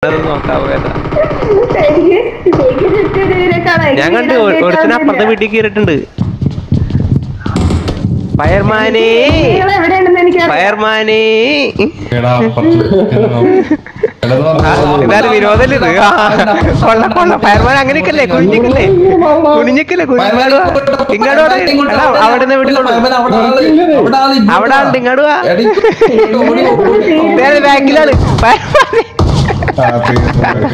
അത് നോക്കാൻ പോയതാ എനിക്ക് എനിക്ക് ചുറ്റും ഇതിനെ കാണാം. ഞാൻ കണ്ട് എനിക്ക് ഒരു- ഒരുത്തൻ ഇതിനെ അപ്പുറത്തെ വീട്ടിൽ കയറിയിട്ടുണ്ട് ഫയർമാനേ നിങ്ങൾ എവിടെയാണെന്ന് എനിക്ക് ഫയർമാനേ എടാ അപ്പുറത്ത് ചെന്നോ. എടാ, ഇത് ആ, പറഞ്ഞോ. ഇതാരും വിനോദല്ലേ ഇത് ആ, കൊള്ള കൊള്ള ഫയർമാൻ അങ്ങനെയൊക്കെയല്ലേ കുനിഞ്ഞിക്കല്ലേ കുനിഞ്ഞിക്കല്ലേ കുനിഞ്ഞാടുവാ ഇങ്ങോട്ട് വാ. എടാ, അവിടെ നിന്ന് വീട്ടിൽ കൊണ്ടു അവിടെ ആള്- അവിടെ ആള് ഇങ്ങോട്ട് അവിടെ വാ. ആളുണ്ട് ഇങ്ങോട്ട് വാ എടി, ഓടി, ഓടി. നേരെ ബാക്കിലാണ് ഫയർമാനെ ആ, തീർന്നു.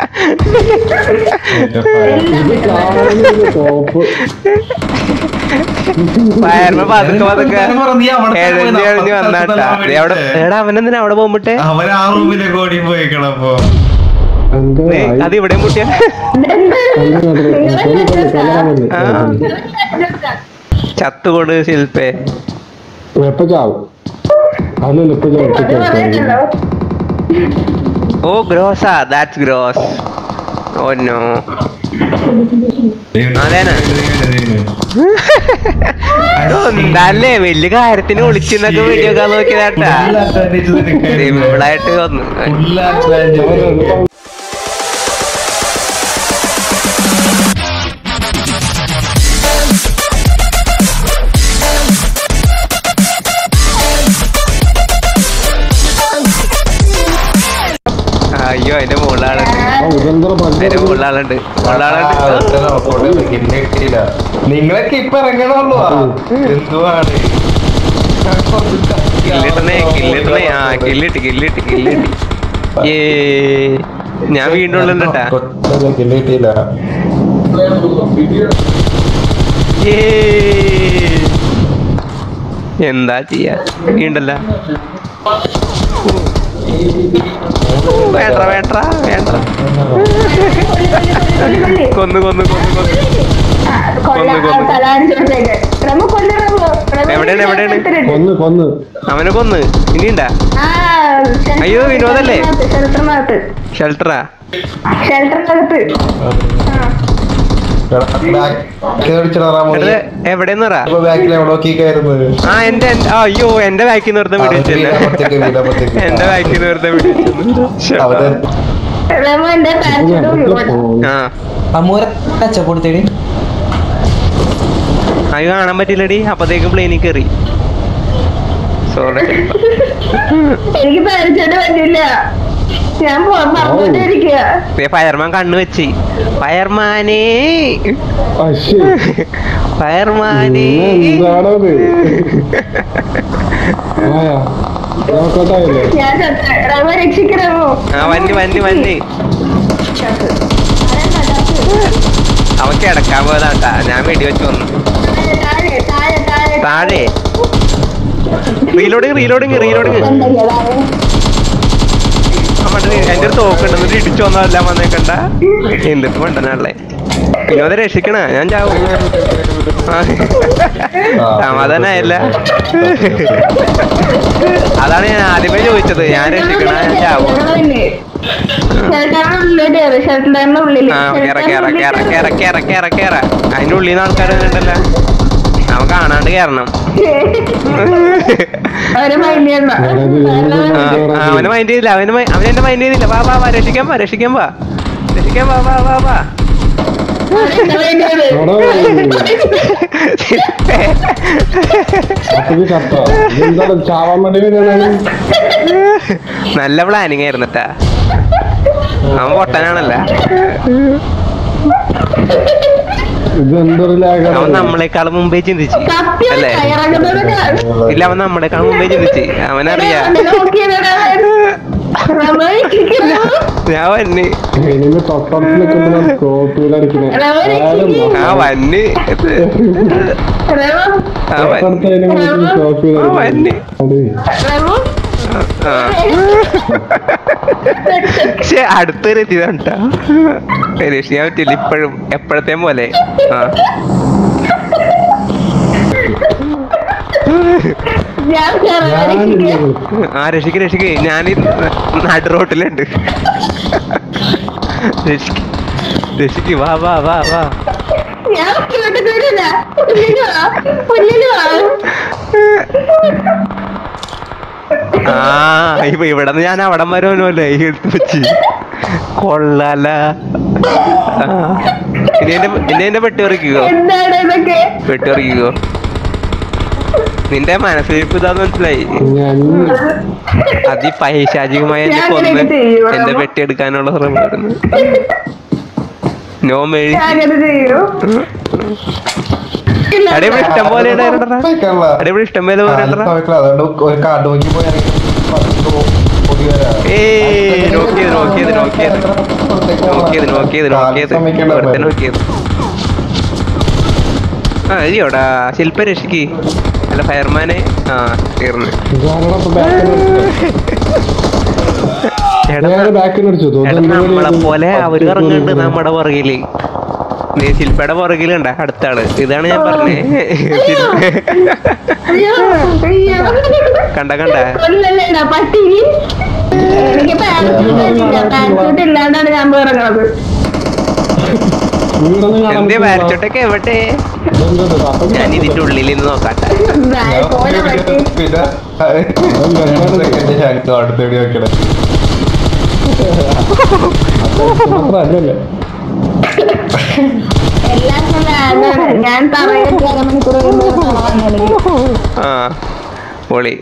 എന്റെ ഫയർ. ഇത് കാണുന്നൊരു കോപ്പ് ഫയർമാൻ പതുക്കെ പതുക്കെ ഞാൻ പറഞ്ഞു, നീ അവിടെ തന്നെ എഴഞ്ഞ് പോയി എഴഞ്ഞ് അപ്പുറത്തെ വന്നാട്ടാ സ്ഥലത്ത് ദേ അവിടെ എടാ അവനെന്തിനാ അവിടെ പോകുമ്പോട്ടെ അവൻ ആ റൂമിലേക്ക് ഓടി പോയിക്കണം അപ്പൊ എന്താ ദേ, അത് ഇവിടെയും മുട്ടിയ ആ. ചത്തുകൊണ്ട് ശില്പേ എപ്പ ചാവും അല്ലല്ല ഇപ്പൊ ചാവും ഇപ്പൊ അത് ചാവും. പറയണ്ടല്ലോ. ഓ ഗ്രോസാ ദാറ്റ്സ് ഗ്രോസ് ഓ നോ അതേനാ. എന്താല്ലേ വലിയ കാര്യത്തിന് വിളിച്ചെന്നൊക്കെ വീഡിയോ ഒക്കെ നോക്കിയതാട്ടാ സിമ്പിളായിട്ട് വന്നു അയ്യോ അതിന്റെ മുകളിലാളുണ്ട് ആ ഉദന്തറ അതിന്റെ പണ്ട് മുകളിലാളുണ്ട് മുകളിലാളുണ്ട് നിങ്ങളൊക്കെ ഇപ്പൊ ഇറങ്ങണുള്ളൂ എന്തുവാണ് കില്ലിട്ടണേ കില്ലിട്ടണേ ആ കില്ലിട്ട് കില്ലിട്ട് കില്ലിട്ട് ഏ ഞാൻ വീണ്ടും ഉള്ളുണ്ടാ കിട്ടിയില്ല ഏ എന്താ ചെയ്യാ വീണ്ടല്ല വേണ്ട വേണ്ട വേണ്ട കൊന്നു കൊന്നു കൊന്നു കൊന്നു കൊല്ലം കൊന്ന് കൊന്ന്. തലാഞ്ചോട്ടേക്ക് റമു കൊല്ലു റമു റമു എവിടെയാണ്, എവിടെയാണ്? ഷെൽട്ടറിലുണ്ട്. കൊന്ന് കൊന്ന് അവനെ കൊന്ന് ഇനിയുണ്ടാ ആ ഷെൽട്ടർ- അയ്യോ, വിനോദല്ലേ? ഷെൽട്ടറിനകത്ത് ഷെൽട്ടറാ ഷെൽട്ടറിനകത്ത് എവിടെ എവിടെന്ന് പറ ബാക്കിൽ എവിടോക്കിക്കായിരുന്നു ആ എന്റെ എന്റെ- ആ, അയ്യോ എന്റെ ബാക്കിൽ നിർത്താൻ വേണ്ടി വെച്ചല്ലേ എന്റെ ബാക്കിൽ നിർത്താൻ വേണ്ടി വെച്ചു റമു എന്റെ പാരച്യൂട്ട് വീഴുവാണ്. ആ അമ്മൂര കച്ചപ്പൊടുത്തേടി അത് കാണാൻ പറ്റില്ലടി അപ്പത്തേക്കും പ്ലെയിനിൽ കയറി സോറി എനിക്ക് പാരച്യൂട്ട് പറ്റില്ല ഞാൻ പറഞ്ഞോണ്ടിരിക്കുക ഫയർമാൻ കണ്ണ് വെച്ച് ഫയർമാനേ അശ്ശി ഫയർമാനേ എന്താണത് ആയാ നോക്കട്ടായില്ലേ ഞാൻ ചത്ത. റമു രക്ഷിക്കണമോ ആ വന്നി വന്നി വന്നി അവൻ കിടക്കാൻ പോയതാട്ടാ ഞാൻ വെടി വെച്ച് വന്നു താഴെ താഴെ താഴെ താഴെ റീലോഡിങ് റീലോഡിങ് റീലോഡിങ് ഉണ്ടല്ലോ, താഴെ. നമ്മുടെ എന്റെ ഒരു തോക്കുണ്ട് എന്നിട്ട് ഇടിച്ചു വന്നതെല്ലാം വന്നേക്കണ്ട എന്നിട്ട് മണ്ടനാളെ വിനോദ രക്ഷിക്കണ ഞാൻ ചാവും ആ. സമാധാനായല്ല അതാണ് ഞാൻ ആദ്യമേ ചോദിച്ചത് ഞാൻ രക്ഷിക്കണ ഞാൻ ചാവും ഞങ്ങളില്ലേ? ഷെൽട്ടറിന്റെ ഉള്ളിലോട്ട് കയറ്, ഷെൽട്ടറിന്റെ ഉള്ളില്. ആ കേറ കേറ ഷെൽട്ടറിന്റെ കേറ ഉള്ളിൽ കേറ കേറ കേറ കേറ അതിന്റെ ഉള്ളിൽ നിന്ന് ആൾക്കാർ ഉണ്ടല്ലോ അവൻ കാണാണ്ട് കയറണം അവര് mind ചെയ്യണ്ട. ആ, ആ, അവന് മൈൻഡ് ചെയ്തില്ല അവന് മൈ- അവൻ എന്നെ മൈൻഡ് ചെയ്തില്ല വാ വാ വാ രക്ഷിക്കാൻ വാ രക്ഷിക്കാൻ വാ രക്ഷിക്കാൻ വാ വാ വാ വാ അവരെന്നെ mind ചെയ്ത്. അപ്പക്ക് ചത്ത ഇതെന്താണ് ചാവാൻ വേണ്ടി വരികയാണ് നല്ല പ്ലാനിങ് ആയിരുന്നു ട്ടാ അവൻ പൊട്ടനാണല്ല ഇതെന്തൊരു അവൻ ലാഗാണ് നമ്മളെക്കാൾ മുമ്പേ ചിന്തിച്ച് സത്യം അല്ലേ ഇറങ്ങുന്നതൊക്കെ ഇല്ല അവൻ നമ്മളെക്കാൾ മുമ്പേ ചിന്തിച്ച് അവനറിയാ നോക്കിയതാണ് അവൻ. റമോയ്ക്കിരിക്കുന്നു. ഞാൻ വന്ന് ഇനിമേ തൊട്ടടുത്ത് നിൽക്കുമ്പോൾ കോപ്പിയിലടിക്കണേ ആരും ആ വന്ന് റമോ, ആ വന്ന് തൊട്ടടുത്ത് വന്ന്. റമോ, ആ പക്ഷെ അടുത്തൊരു എത്തിയതാണ് ട്ടാ. രക്ഷിക്കാൻ പറ്റില്ല ഇപ്പോഴും എപ്പോഴത്തെ പോലെ ആ ഞാൻ കയറാതിരിക്കുക. ആ രക്ഷിക്ക് രക്ഷിക്ക് ഞാൻ നടു റോട്ടിലുണ്ട് രക്ഷിക്ക് രക്ഷിക്ക് വാ വാ വാ വാ ഞാൻ ഇങ്ങോട്ട് വരില്ല. ഉള്ളില് വാ, ഉള്ളില് വാ. ആ ഇപ്പൊ ഇവിടെ നിന്ന് ഞാൻ അവിടം വരെ വന്നല്ലേ ഈ എടുത്ത് വെച്ച് കൊള്ളാല ആ. ഇനി എന്റെ ഇനി എന്റെ പെട്ടി പറിക്കുവോ എന്താണ് ഇതൊക്കെ പെട്ടി പറിക്കുവോ നിന്റെ മനസ്സിലിപ്പ് ഇതാന്ന് മനസ്സിലായി ഞാൻ അതി പൈശാചികമായ എന്നെ ഞാൻ കൊന്ന് അങ്ങനെയൊക്കെ ചെയ്യും. എന്റെ പെട്ടി എടുക്കാനുള്ള ശ്രമമായിരുന്നു നോ മെഴി ഞാൻ അങ്ങനെ ചെയ്യൂ ഇല്ല, അടെ ഇവിടെ ഇഷ്ടം പോലെ ഉണ്ടായിരുന്നെടാ. വെക്കള്ള. അടെ ഇവിടെ ഇഷ്ടം പോലെ കാലിൽ പോരാ തുവയ്ക്കല. അതുകൊണ്ട് ഒരു കാർഡ് നോക്കി പോയി ഇറങ്ങി പത്ത് പൊടി വരാം. ഏയ് നോക്കിയത് നോക്കിയത് നോക്കിയത് നോക്കിയത് നോക്കിയത് നോക്കിയത് സമ്മതിക്കണ്ട ഒരുത്തൻ നോക്കിയത് ആ അയ്യോടാ ശില്പ രക്ഷിക്ക് അല്ല ഫയർമാനെ ആ തീർന്ന് ഞാനടാ ഇപ്പൊ ബാക്കിൽ എടാ ഞാൻ ബാക്കിൽ അടിച്ചു എടാ നമ്മളെ പോലെ അവര് ഇറങ്ങുന്നുണ്ട് നമ്മുടെ പുറകില് നീ ശില്പയുടെ പുറകിലുണ്ട അടുത്ത ആള് ഇതാണ് ഞാൻ പറഞ്ഞേ ശില്പ അയ്യോ അയ്യോ കണ്ട കണ്ട കൊല്ലല്ലേടാ പട്ടിനി എനിക്ക് പാരച്ചൂട്ട് പാരച്ചൂട്ട് ഇല്ലാണ്ടാണ് ഞാൻ ഇറങ്ങണത് എന്തേ വരച്ചോട്ടൊക്കെ എവിടെ ഞാൻ ഇതിന്റെ ഉള്ളിൽ നിന്ന് നോക്കാട്ടെ പോലെ പറ്റി പിന്നെ സെക്കൻഡ് ചാൻസ് അടുത്തേടി വെക്കണേ അല്ലല്ലേ എല്ലാം കൊണ്ടാണ് ഞാൻ തറയിട്ട് അരമണിക്കൂർ കഴിയുമ്പോൾ തറവാണെങ്കിൽ ആ പൊളി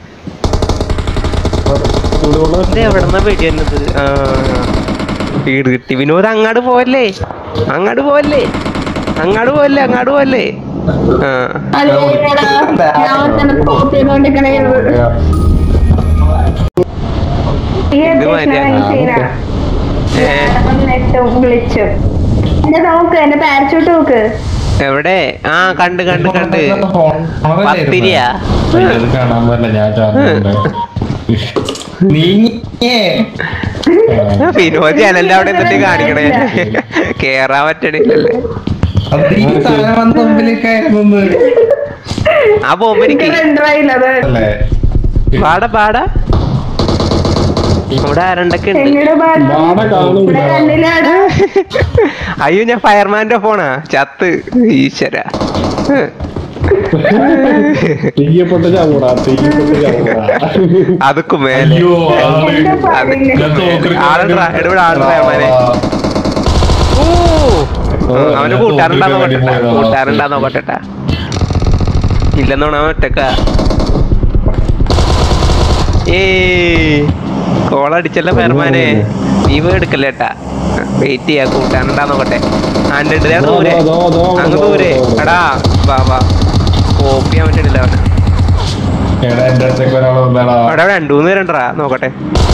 ഇത് എവിടെന്നാ വെടി തന്നത് ആ വീട് കിട്ടി വിനോദ് അങ്ങാട് പോവല്ലേ അങ്ങാട് പോവല്ലേ അങ്ങാട് പോവല്ലേ അങ്ങാട് പോവല്ലേ ആ അതേടാ ഞാൻ തന്നെ പോസ്റ്റ് ചെയ്തോണ്ടിരിക്കണേ ഈ ഇത് മതി. ഏ നെറ്റും വിളിച്ചു എന്റെ നോക്ക് എന്റെ പാരച്ചൂട്ട് നോക്ക് എവിടെ ആ കണ്ട് കണ്ട് കണ്ട് പത്തിരിയാ? ഇത് കാണാൻ പറ്റില്ല ഞാൻ ചാർജ് നീങ്ങിയേ വിനോദ് ജനലിന്റെ അവിടെ എന്നിട്ട് കാണിക്കണേ കേറാൻ പറ്റണില്ലല്ലേ അത് ഈ സാധനം വന്ന് മുമ്പിലേക്കായിരുന്നു ആ പോകുമ്പോ എനിക്ക് രണ്ടായില്ലത് അല്ലേ പാടാ പാടാ ഇവിടെ ആരണ്ടൊക്കെ ഉണ്ട് എങ്ങടെ ബാട കാണൂല. ഇവിടെ കണ്ണിലാടാ അയ്യോ ഞാൻ ഫയർമാന്റെ ഫോണാ ചത്ത് ഈശ്വര തീയപ്പെട്ട ചാവൂടാ തീയപ്പെട്ട ചാവൂടാ അതൊക്കെ മേലെ അയ്യോ എന്താ പറയുന്നത് ആളുണ്ടാ ഇവിടെ ആളുണ്ടാ ഫയർമാനെ ഓ ആ, അവന് കൂട്ടാറുണ്ടാ നോക്കട്ടെ കൂട്ടാറുണ്ടാ നോക്കട്ടെ ഇല്ലെന്നോണ ഒറ്റക്ക ഏ കോളടിച്ചല്ല ഫയർമാനെ നീ പോയി എടുക്കല്ലേട്ടാ വെയിറ്റ് ചെയ്യാ കൂട്ടാനുണ്ടാ നോക്കട്ടെ ആണ്ട് ദൂരെ ദോ, ദോ, ദോ, അങ്ങ് ദോ, ദൂരെ ദോ, ദോ. എടാ വാ വാ കോപ്പി ചെയ്യാൻ പറ്റണില്ല അവന് എടാ എന്റെ അടുത്തേക്ക് ഒരാൾ വന്നാടാ അവിടെ രണ്ടു മൂന്ന് പേരുണ്ടാ നോക്കട്ടെ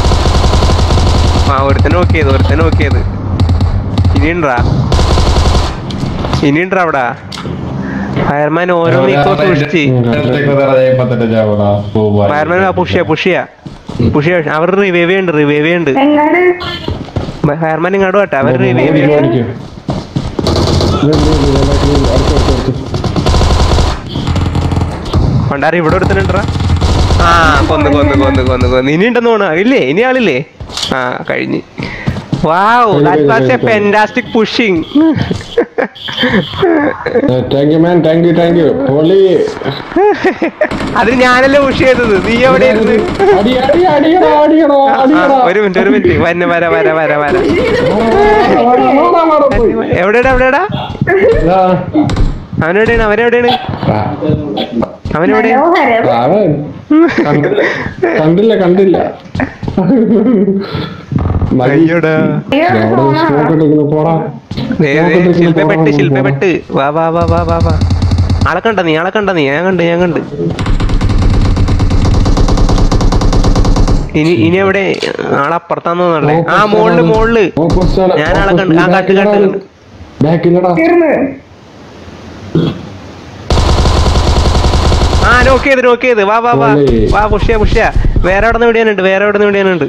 ആ ഒരുത്തനെ നോക്കിയത് ഒരുത്തനെ നോക്കിയത് ഇനിയുണ്ടാ ഇനിയുണ്ടാ അവിടെ ഫയർമാൻ ഓരോ നീക്കവും സൂക്ഷിച്ച് അടുത്തേക്ക് വന്നാടാ ഞാൻ ഇപ്പൊ തന്നെ ചാവടാ പോവാ ഫയർമാൻ പുഷിയ പുഷിയ പുഷിയ അവർ റിവൈവ് ചെയ്യുന്നുണ്ട് റിവൈവ് ചെയ്യുന്നുണ്ട് എങ്ങാട് ഫയർമാൻ ഇങ്ങോട്ട് കേട്ടെ അവർ റിവൈവ് ചെയ്യുന്നുണ്ട് അടിക്കും അടുത്ത് അടുത്ത് അടുത്ത് കൊണ്ടാരി ഇവിടെ ഒരുത്തനുണ്ടാ ആ കൊന്ന് കൊന്ന് കൊന്ന് കൊന്ന് കൊന്ന് ഇനി ഉണ്ടെന്ന് തോന്നാ ഇല്ലേ ഇനി ആളില്ലേ ആ കഴിഞ്ഞ് wow that was a fantastic pushing thank you man thank you thank you പൊളി അതിന് ഞാനല്ലേ പുഷ് ചെയ്തത് നീ എവിടെ ഇരുന്ന് അടി അടി അടിയടോ അടിയടോ ആ, അടിയടോ ഒരു മിനിറ്റ് ഒരു മിനിറ്റ് വന്ന വര വര വര വര വാടാ, വാടാ, വാടാ, പോയി. എവിടെടാ എവിടെടാ ദാ. അവനെവിടെയാണ് അവനെവിടെയാണ് ആ, അവനെവിടെ മനോഹരം അവൻ കണ്ടില്ല കണ്ടില്ല കണ്ടില്ല മതി. അയ്യോടാ അയ്യോ, ഞാൻ അവിടെ പോണോ? smoke ഇട്ടിരിക്കുന്നു, പോടാ ദേ, ദേ, ശില്പപ്പെട്ട് ശില്പപ്പെട്ട് വാ വാ വാ വാ വാ വാ ആളെ കണ്ട നീ ആളെ കണ്ട നീ ഞാൻ കണ്ട് ഞാൻ കണ്ട് ഇനി ഇനി എവിടെ ആളപ്പുറത്താന്ന് തോന്നല്ലേ ആ മോളില് മോളില് ഓപ്പോസിറ്റ് ഞാൻ ആളെ കണ്ട് ആ കണ്ട് കണ്ട് കണ്ട്. ബാക്കിലടാ തീർന്ന് ആ നോക്ക് ചെയ്ത് നോക്ക് ചെയ്ത് വാ വാ വാ ഓളേ. വാ പുഷ്യ പുഷ്യ വേറെ എവിടെ നിന്ന് വിടിയാനുണ്ട് വേറെ എവിടെ നിന്ന് വിടിയാനുണ്ട്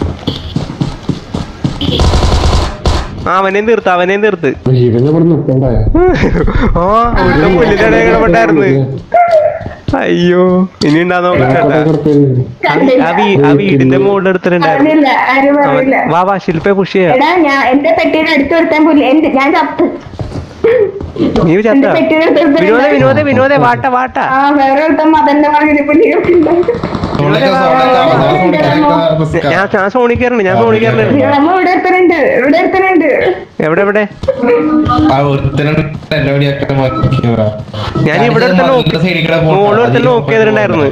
ആ അവനെയും തീർത്ത് അവനെയും തീർത്ത് ഇവനെ ഇവിടെ നിൽക്കണ്ടേ ആ ഒരുത്തൻ പുല്ലിന്റെ ഇടയിൽ കിടപ്പുണ്ടായിരുന്നു അയ്യോ ഇനി ഉണ്ടാ നോക്കട്ടെ ആ വീ- ആ വീടിന്റെ മുകളിൽ എടുത്തിട്ടുണ്ടായിരുന്നു അറിയില്ല ആരും അവൻ അറിയില്ല വാ വാ ശില്പ പുഷ് ചെയ്യാ എടാ ഞാൻ എന്റെ പെട്ടിയുടെ അടുത്ത് ഒരുത്താൻ പുല്ല് എന്റെ ഞാൻ ചത്ത് നീ ചത്ത എന്റെ പെട്ടിയുടെ അടുത്ത് വിനോദ ഒരുത്തനുണ്ട്. വിനോദ വിനോദ വാട്ട വാട്ട ആ വേറെ ഒരുത്തൻ മതന്റെ മകനെ പുള്ളിയൊക്കെയുണ്ട് സോണൊക്കെ സോണൊക്കെ റിസ്ക്കാ. ഞാൻ ഞാൻ സോണി കയറണ ഞാൻ സോണി കയറണ നമ്മ ഇവിടെ ഒരുത്തനുണ്ട് ഇവിടെ ഒരുത്തനുണ്ട് എവിടെ എവിടെ ആ ഒരുത്തനുണ്ട് എന്റെ വഴിയൊക്കെ നോക്കിയവരാ. ഞാൻ ഇവിടെ ഞാനിത് തന്നെ മതിലിന്റെ side കൂടെ പോട്ടെ. മോള് ഒരുത്തന്നെ അതിൽ നോക്കി ചെയ്തിട്ടുണ്ടായിരുന്നു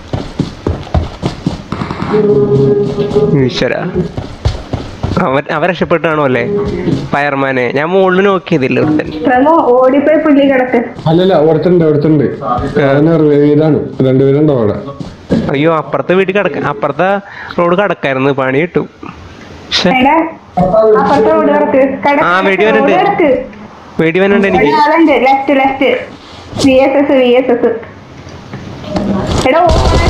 ഈശ്വര അവൻ അവൻ രക്ഷപ്പെട്ടാണോ അല്ലേ ഫയർമാനെ ഞാൻ മുകളിൽ നോക്കിയതില്ല ഒരുത്തൻ ശ്രമോ ഓടിപ്പോയി പുള്ളി കിടക്ക് അല്ലല്ല ഒരുത്തുണ്ട് ഒരുത്തുണ്ട് അവന് ഇതാണ് രണ്ടുപേരുണ്ടോ അവിടെ അയ്യോ അപ്പുറത്തെ വീട്ടിൽ കിടക്ക അപ്പുറത്തെ റോഡ് കിടക്കായിരുന്നു പണി കിട്ടും ശ്ശെ, എടാ അപ്പുറത്തെ റോഡ് കിടക്ക് കിടക്ക്, ആ, വെടി റോഡ് വരുന്നുണ്ട്. കിടക്ക്. വെടി വന്നുണ്ട് എനിക്ക് ഒരാളുണ്ട് left left V S S V S S എടാ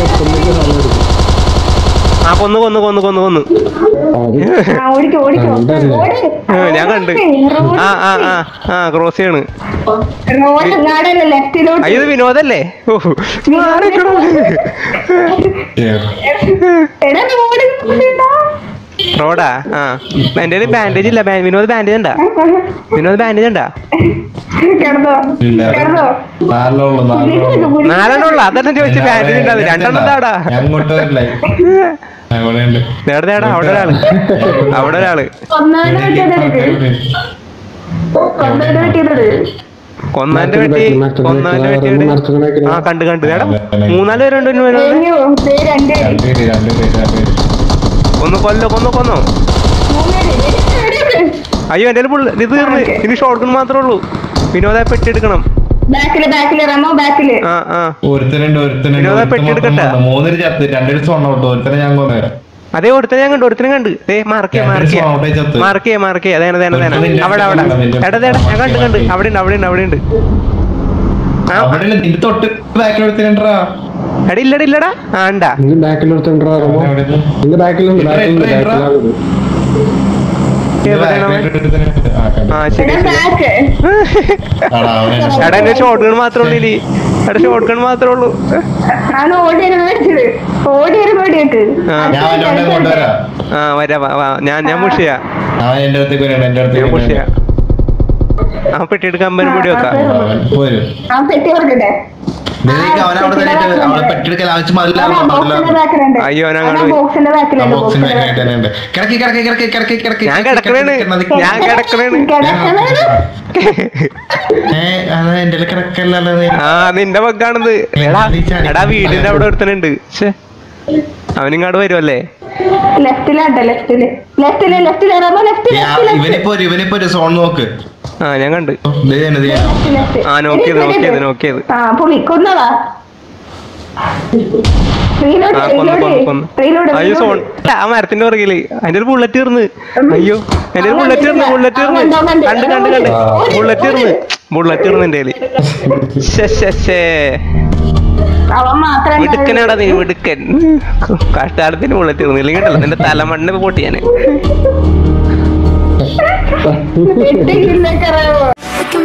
ആ കൊന്നു കൊന്നു കൊന്നു കൊന്നു കൊന്നു അത് ആ, ഓടിക്കോ ഓടിക്കോ കണ്ടല്ലേ? ഓട്. ഏ, ഞാൻ കണ്ട് റോഡ് ആ ആ ആ ആ ക്രോസ് ചെയ്യണ് റോഡ് ഇങ്ങാടല്ല ലെഫ്റ്റിലോട്ട് അയ്യോ ഇത് വിനോദല്ലേ ഓ മാറിക്കണോ എടാ റോഡ് ഇങ്ങോട്ടാ. റോഡാ ആ എന്റെ ബാൻഡേജ് ഇല്ല ബാ- വിനോദ് ബാൻഡേജ് ഉണ്ടാ വിനോദ് ബാൻഡേജ് ഉണ്ടാ കിടന്നോ ഇല്ല. കിടന്നോ നാലെണ്ണമുള്ളൂ, നാലെണ്ണമുള്ളൂ. നാലെണ്ണം ഉള്ള അതന്നെ ചോദിച്ചു ബാൻഡേജ് ഉണ്ടാവും രണ്ടെണ്ണം താടാ ഞാൻ ഇങ്ങോട്ട് വരില്ല അവിടെ ഉണ്ട് നേടെ നേടാ അവിടെ ഒരാള് അവിടെ ഒരാള് ഒന്നാമത് വെട്ടിയതെടുക്ക് ഒന്നാമത് വെട്ടിയതെടുക്ക് കൊന്നാന്റെ വെട്ടി കൊന്നാന്റെ വെട്ടി ആ കണ്ട് കണ്ട് നേടാ മൂന്നാല് പേരുണ്ട് ഇനി വിനോദ് കഴിഞ്ഞു ദേ രണ്ട് പേര്. രണ്ട് പേര് രണ്ട് പേര് രണ്ട് പേര് ഒന്ന് കൊല്ലോ കൊന്നോ കൊന്നോ മൂന്ന് പേര്. എടി, എടി, എടി. അയ്യോ എന്റെ പുള്ള ഇത് തീർന്ന് ഇനി ഷോർട്ട് ഗൺ മാത്രമേ ഉള്ളൂ വിനോദ പെട്ടി എടുക്കണം ബാക്കില് ബാക്കില് റമോ ബാക്കില് ആ ആ ഒരുത്തനുണ്ട് ഒരുത്തനുണ്ട് വിനോദ ഒരുത്തൻ പെട്ടി മാത്രം എടുക്കട്ടെ? വന്നു. മൂന്നര് ചത്ത് രണ്ടൊരു സ്വർണ്ണം വിട്ടു ഒരുത്തനെ ഞാൻ കൊന്നുതരാം അതേ ഒരുത്തനെ ഞാൻ കണ്ടു ഒരുത്തനെ കണ്ട് ദേ മാർക്ക് മാർക്ക് അവിടെ ചത്ത്. മാർക്ക് മാർക്ക് അതേന അതേന അതേന ഒരുത്തൻ അവിടെ അവിടെ നിന്റെ എടാ ദേടാ ഞാൻ കണ്ട് കണ്ട് അവിടെ ഉണ്ട് അവിടെ ഉണ്ട് അവിടെ ഉണ്ട് ആ അവിടെ ഇല്ല, നിന്റെ തൊട്ട് ബാക്കിൽ ഒരുത്തനുണ്ടാ എടാ ഇല്ലടാ ഇല്ലടാ ആ ഉണ്ടാ നിന്റെ ബാക്കിൽ ഒരുത്തുണ്ടോ റമോ അവിടെ ഇരുന്ന്. നിന്റെ ബാക്കിലുണ്ട് ഇത്ര, ബാക്കിലുണ്ട് ഇത്ര, ഇത്ര. ബാക്കിലാണ് നിന്റെ എവിടെയാണ് അവൻ? ബാക്കിൽ ഒരുത്തനുണ്ട്. ആ, കണ്ടു. ആ ശരി എടാ ശരി ബാക്ക് ആടാ, അവിടെ ഉണ്ട്. എടാ എന്റെ ഷോർട്ട് ഗൺ മാത്രമേ ഉള്ളൂ ഇനി എടാ ഷോർട്ട് ഗൺ മാത്രമേ ഉള്ളൂ ആണ് ഓടിയിരുന്നു മേടിച്ചത് ഓടിയിരുന്നു ഓടിയേക്ക് ആ. ഞാൻ അവന്റെ കൊണ്ടുവരാം ആ വരാ വാ, വാ. ഞാൻ ഞാൻ മുഷിയാ അവൻ എന്റെ അടുത്തേക്ക് വരണം എന്റെ ഞാൻ അടുത്തേക്ക് മുഷിയാ വരണം. ആ പെട്ടി എടുക്കാൻ അമ്പതിന് കൂടി വെക്കാം അവൻ പോരും ആ പെട്ടി കൊടുക്കട്ടെ നിനക്ക് അവനെ അവിടെ തന്നെ ഇട്ട് അവളെ പെട്ടെടുക്കൽ ആവശ്യം മതില്ല ബോക്സിന്റെ ബാക്കിലുണ്ട് അയ്യോ, ഞാൻ അതാ കണ്ടു. ബോക്സിന്റെ ബാക്കിലുണ്ട് ബോക്സിന് ബോക്സിന്റെ ബാക്കിലായിട്ട് തന്നെ ഉണ്ട് കിടക്കി കിടക്കി കിടക്കി കിടക്കി കിടക്കി ഞാൻ കിടക്കണേണ് ഞാൻ കിടക്കണേണ് കിടക്കുന്നത് ഏ അത് എന്റെ കിടക്കല്ലല്ലോ നീ. ആ നിന്റെ പക്കാണിത് എടാ എടാ വീടിന്റെ അവിടെ ഒരുത്തനുണ്ട് ശ്ശെ അവനിങ്ങാട് വരുമല്ലേ ലെഫ്റ്റിലാട്ടെ ലെഫ്റ്റില് ലെഫ്റ്റില് ലെഫ്റ്റില് റമോ ലെഫ്റ്റ് യാ, ഇവനിപ്പോ ഒരു ഇവനിപ്പോ ഒരു സോൺ നോക്ക് ആ ഞാൻ കണ്ട് ദേ തന്നെ, ദേ. ലെഫ്റ്റ് ആ നോക്കിയത് നോക്കിയത് നോക്കിയത് ആ പുളി കൊന്നതാ റീലോഡ് ആ കൊന്നു കൊന്നു കൊന്നു റീലോഡ് അയ്യോ സോൺ ആ മരത്തിന്റെ പുറകില് അതിന്റെ ഒരു ബുള്ളറ്റ് തീർന്ന് അയ്യോ എന്റെ ഒരു ബുള്ളറ്റ് തീർന്ന് ബുള്ളറ്റ് തീർന്ന് കണ്ട് കണ്ട് കണ്ട് ബുള്ളറ്റ് തീർന്ന് ബുള്ളറ്റ് തീർന്ന് എന്റെ കയ്യില് ശ്ശെ, ശ്ശെ, ശ്ശെ. അവൻ മാത്രം മിടുക്കനാടാ നീ മിടുക്കൻ കഷ്ടാലത്തിന് ബുള്ളറ്റ് തീർന്നു ഇല്ലെങ്കിൽ ഉണ്ടല്ലോ നിന്റെ തലമണ്ണ് പൊട്ടി ഞാന് എട്ട് കിലോ കറവോ